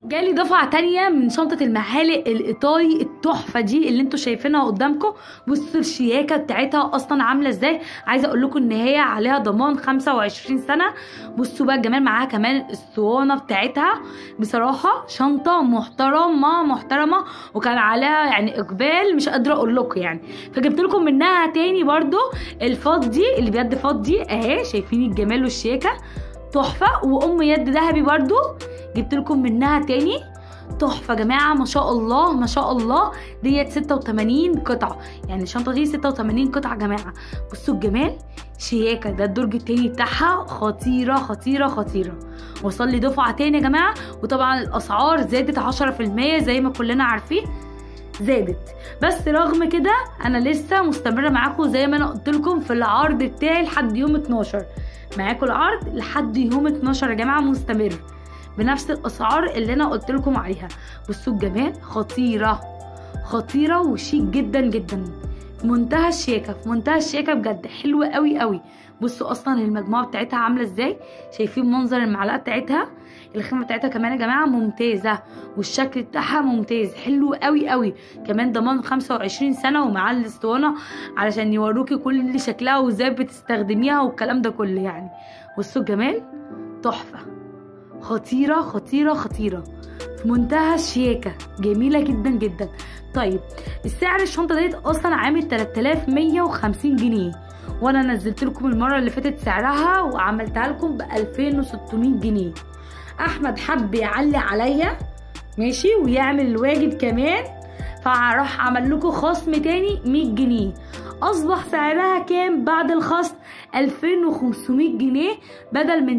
جالي دفعة تانية من شنطة المعالق الإيطالي التحفة دي اللي انتوا شايفينها قدامكم بصوا الشياكة بتاعتها أصلا عاملة ازاي عايزة أقول لكم إن هي عليها ضمان 25 سنة بصوا بقى الجمال معاها كمان الاسطوانة بتاعتها بصراحة شنطة محترمة محترمة وكان عليها يعني إقبال مش قادرة أقول لكم يعني فجبت لكم منها تاني برضو الفضي اللي بيد فضي أهي شايفين الجمال والشياكة تحفة وأم يد ذهبي برضو جبت لكم منها تاني تحفه يا جماعه ما شاء الله ما شاء الله ديت 86 قطعه يعني الشنطه دي 86 قطعه يا جماعه بصوا الجمال شياكه ده الدرج التاني بتاعها خطيره خطيره خطيره وصل لي دفعه تاني يا جماعه وطبعا الاسعار زادت 10% زي ما كلنا عارفين زادت بس رغم كده انا لسه مستمره معاكم زي ما انا قلت لكم في العرض بتاعي لحد يوم 12 معاكم العرض لحد يوم 12 يا جماعه مستمر بنفس الاسعار اللي انا قلت لكم عليها بصوا الجمال خطيره خطيره وشيك جدا جدا في منتهى الشياكه في منتهى الشياكه بجد حلوه قوي قوي بصوا اصلا المجموعه بتاعتها عامله ازاي شايفين منظر المعلقه بتاعتها الخامه بتاعتها كمان يا جماعه ممتازه والشكل بتاعها ممتاز حلو قوي قوي كمان ضمان 25 سنه ومعاه الاسطوانه علشان يوروكي كل شكلها وازاي بتستخدميها والكلام ده كله يعني بصوا الجمال تحفه خطيرة خطيرة خطيرة في منتهى الشياكة جميلة جدا جدا طيب السعر الشنطة ديت أصلا عامل 3150 جنيه وأنا نزلت لكم المرة اللي فاتت سعرها وعملتها لكم ب 2600 جنيه أحمد حب يعلي عليا ماشي ويعمل الواجب كمان فراح عمل لكم خصم تاني 100 جنيه اصبح سعرها كام بعد الخصم 2500 جنيه بدل من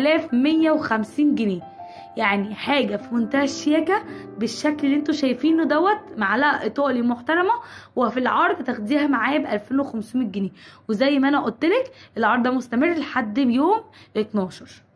3150 جنيه يعني حاجه في منتهى الشياكه بالشكل اللي انتوا شايفينه دوت معلقه ايطالي محترمه وفي العرض تاخديها معايا ب 2500 جنيه وزي ما انا قلت لك العرض ده مستمر لحد يوم 12